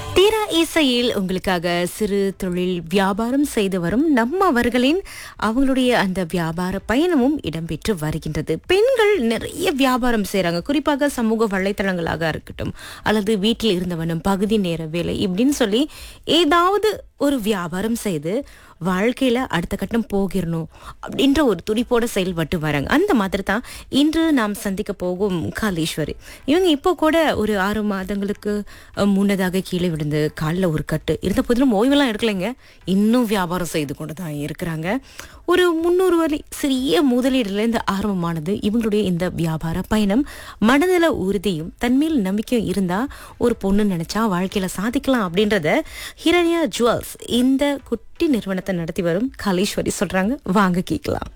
தீரா இசையில் உங்களுக்காக சிறு தொழில் வியாபாரம் செய்து வரும் நம்மவர்களின் அவங்களுடைய அந்த வியாபார பயணமும் இடம்பெற்று வருகின்றது பெண்கள் நிறைய வியாபாரம் செய்றாங்க குறிப்பாக சமூக வலைத்தளங்களாக இருக்கட்டும் அல்லது வீட்டில் இருந்தவனும் பகுதி நேர வேலை இப்படின்னு சொல்லி ஏதாவது ஒரு வியாபாரம் செய்து வாழ்க்கையில அடுத்த கட்டம் போகிடணும் அப்படின்ற ஒரு துடிப்போட செயல்பட்டு வராங்க அந்த மாதிரி தான் இன்று நாம் சந்திக்க போகும் காளீஸ்வரி இவங்க இப்போ கூட ஒரு ஆறு மாதங்களுக்கு அஹ், முன்னதாக கீழே விழுந்து காலில் ஒரு கட்டு இருந்த போதிலும் ஓய்வெல்லாம் எடுக்கலைங்க இன்னும் வியாபாரம் செய்து கொண்டு தான் இருக்கிறாங்க ஒரு முந்நூறு வரை சிறிய முதலீடுலேருந்து ஆரம்பமானது இவங்களுடைய இந்த வியாபார பயணம் மனநல உறுதியும் தன்மேல் நம்பிக்கையும் இருந்தா ஒரு பொண்ணு நினைச்சா வாழ்க்கையில சாதிக்கலாம் அப்படின்றத ஹிரண்யா ஜுவல்ஸ் இந்த குட்டி நிறுவனத்தை நடத்தி வரும் காளீஸ்வரி சொல்றாங்க வாங்க கேட்கலாம்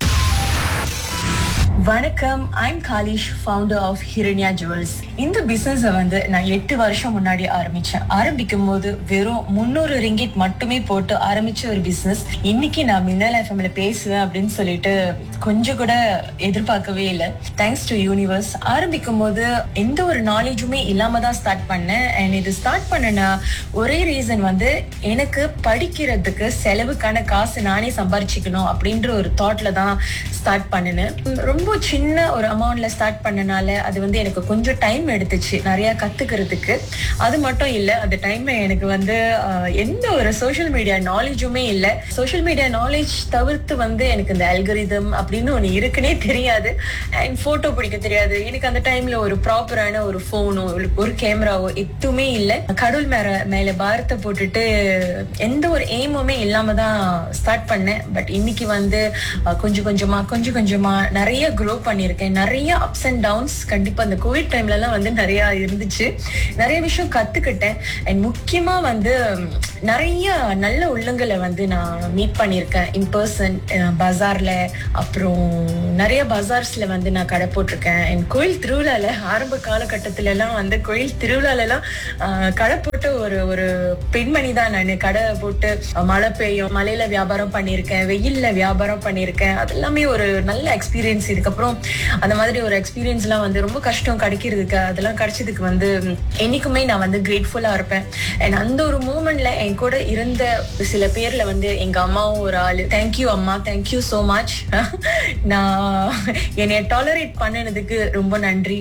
வணக்கம் I'm Kalish founder of Hiranya jewels இந்த பிசினஸ் வந்து நான் எட்டு வருஷம் முன்னாடி ஆரம்பிச்சேன் ஆரம்பிக்கும் போது வெறும் முந்நூறு ரிங்கிட் மட்டுமே போட்டு ஆரம்பிச்ச ஒரு பிசினஸ் இன்னைக்கு நான் மின்னல் எஃப்எம்ல பேசுவேன் அப்படின்னு சொல்லிட்டு கொஞ்சம் கூட எதிர்பார்க்கவே இல்லை தேங்க்ஸ் டு யூனிவர்ஸ் ஆரம்பிக்கும் போது எந்த ஒரு நாலேஜுமே இல்லாம தான் ஸ்டார்ட் பண்ணேன் அண்ட் இது ஸ்டார்ட் பண்ணன ஒரே ரீசன் வந்து எனக்கு படிக்கிறதுக்கு செலவுக்கான காசு நானே சம்பாரிச்சுக்கணும் அப்படின்ற ஒரு தாட்ல தான் ஸ்டார்ட் பண்ணினேன் ரொம்ப சின்ன ஒரு அமௌண்ட்ல ஸ்டார்ட் பண்ணனால அது வந்து எனக்கு கொஞ்சம் டைம் எடுத்துச்சு நிறைய கத்துக்கிறதுக்கு அது மட்டும் இல்ல அந்த டைம்ல எனக்கு வந்து ஆஹ், எந்த ஒரு சோஷியல் மீடியா நாலேஜுமே இல்ல சோஷியல் மீடியா நாலேஜ் தவிர்த்து வந்து எனக்கு இந்த அல்கரிதம் அப்படின்னு ஒண்ணு இருக்குன்னே தெரியாது அண்ட் போட்டோ பிடிக்க தெரியாது எனக்கு அந்த டைம்ல ஒரு ப்ராப்பரான ஒரு போனோ ஒரு கேமராவோ எதுவுமே இல்ல கடவுள் மேல மேல பாரத்தை போட்டுட்டு எந்த ஒரு எய்முமே இல்லாம தான் ஸ்டார்ட் பண்ணேன் பட் இன்னைக்கு வந்து அஹ், கொஞ்சம் கொஞ்சமா கொஞ்சம் கொஞ்சமா நிறைய க்ரோ பண்ணியிருக்கேன் நிறைய அப்ஸ் அண்ட் டவுன்ஸ் கண்டிப்பா அந்த கோவிட் டைம்ல எல்லாம் வந்து நிறைய இருந்துச்சு நிறைய விஷயம் கத்துக்கிட்டேன் அண்ட் முக்கியமா வந்து உம், நிறைய நல்ல உள்ளங்களை வந்து நான் மீட் பண்ணியிருக்கேன் இன் பர்சன் பஜார்ல அப்புறம் நிறைய பஜார்ஸ்ல வந்து நான் கடை போட்டிருக்கேன் என் கோயில் திருவிழால ஆரம்ப காலகட்டத்துல எல்லாம் வந்து கோயில் திருவிழால எல்லாம் ஆஹ், கடை போட்டு ஒரு ஒரு பெண்மணி தான் நான் கடை போட்டு அஹ், மழை பெய்யும் மலையில வியாபாரம் பண்ணியிருக்கேன் வெயில்ல வியாபாரம் பண்ணியிருக்கேன் அது எல்லாமே ஒரு நல்ல எக்ஸ்பீரியன்ஸ் இதுக்கப்புறம் அந்த மாதிரி ஒரு எக்ஸ்பீரியன்ஸ் எல்லாம் வந்து ரொம்ப கஷ்டம் கிடைக்கிறதுக்கு அதெல்லாம் கிடைச்சதுக்கு வந்து உம், என்னைக்குமே நான் வந்து கிரேட்ஃபுல்லா இருப்பேன் அண்ட் அந்த ஒரு மூமெண்ட்ல என் கூட இருந்த சில பேர்ல வந்து எங்க அம்மாவும் ஒரு ஆளு தேங்க்யூ அம்மா தேங்க்யூ so மச் நான் என்னைய டாலரேட் பண்ணினதுக்கு ரொம்ப நன்றி